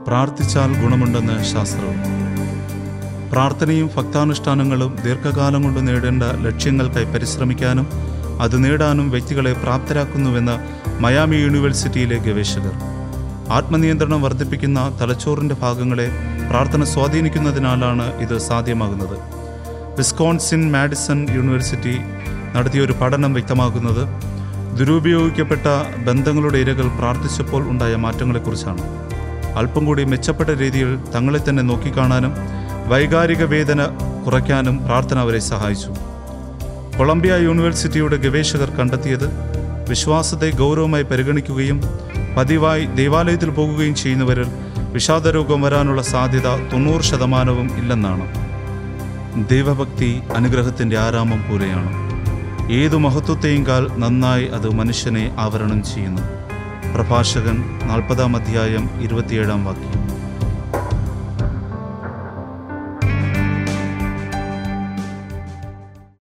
പ്രാർത്ഥിച്ചാൽ ഗുണമുണ്ടെന്ന് ശാസ്ത്രവും പ്രാർത്ഥനയും ഭക്താനുഷ്ഠാനങ്ങളും ദീർഘകാലം കൊണ്ട് നേടേണ്ട ലക്ഷ്യങ്ങൾക്കായി പരിശ്രമിക്കാനും അത് നേടാനും വ്യക്തികളെ പ്രാപ്തരാക്കുന്നുവെന്ന് മയാമി യൂണിവേഴ്സിറ്റിയിലെ ഗവേഷകർ ആത്മനിയന്ത്രണം വർദ്ധിപ്പിക്കുന്ന തലച്ചോറിൻ്റെ ഭാഗങ്ങളെ പ്രാർത്ഥന സ്വാധീനിക്കുന്നതിനാലാണ് ഇത് സാധ്യമാകുന്നത് വിസ്കോൺസിൻ മാഡിസൺ യൂണിവേഴ്സിറ്റി നടത്തിയ ഒരു പഠനം വ്യക്തമാക്കുന്നത് ദുരുപയോഗിക്കപ്പെട്ട ബന്ധങ്ങളുടെ ഇരകൾ പ്രാർത്ഥിച്ചപ്പോൾ ഉണ്ടായ മാറ്റങ്ങളെക്കുറിച്ചാണ് അല്പം കൂടി മെച്ചപ്പെട്ട രീതിയിൽ തങ്ങളെ തന്നെ നോക്കിക്കാണാനും വൈകാരിക വേദന കുറയ്ക്കാനും പ്രാർത്ഥന അവരെ സഹായിച്ചു കൊളംബിയ യൂണിവേഴ്സിറ്റിയുടെ ഗവേഷകർ കണ്ടെത്തിയത് വിശ്വാസത്തെ ഗൗരവമായി പരിഗണിക്കുകയും പതിവായി ദേവാലയത്തിൽ പോകുകയും ചെയ്യുന്നവരിൽ വിഷാദരോഗം വരാനുള്ള സാധ്യത തൊണ്ണൂറ് ശതമാനവും ഇല്ലെന്നാണ് ദൈവഭക്തി അനുഗ്രഹത്തിൻ്റെ ആരാമം പോലെയാണ് ഏതു മഹത്വത്തെയും കാൽ നന്നായി അത് മനുഷ്യനെ ആവരണം ചെയ്യുന്നു പ്രഭാഷകൻ നാൽപ്പതാം അധ്യായം ഇരുപത്തിയേഴാം വാക്യം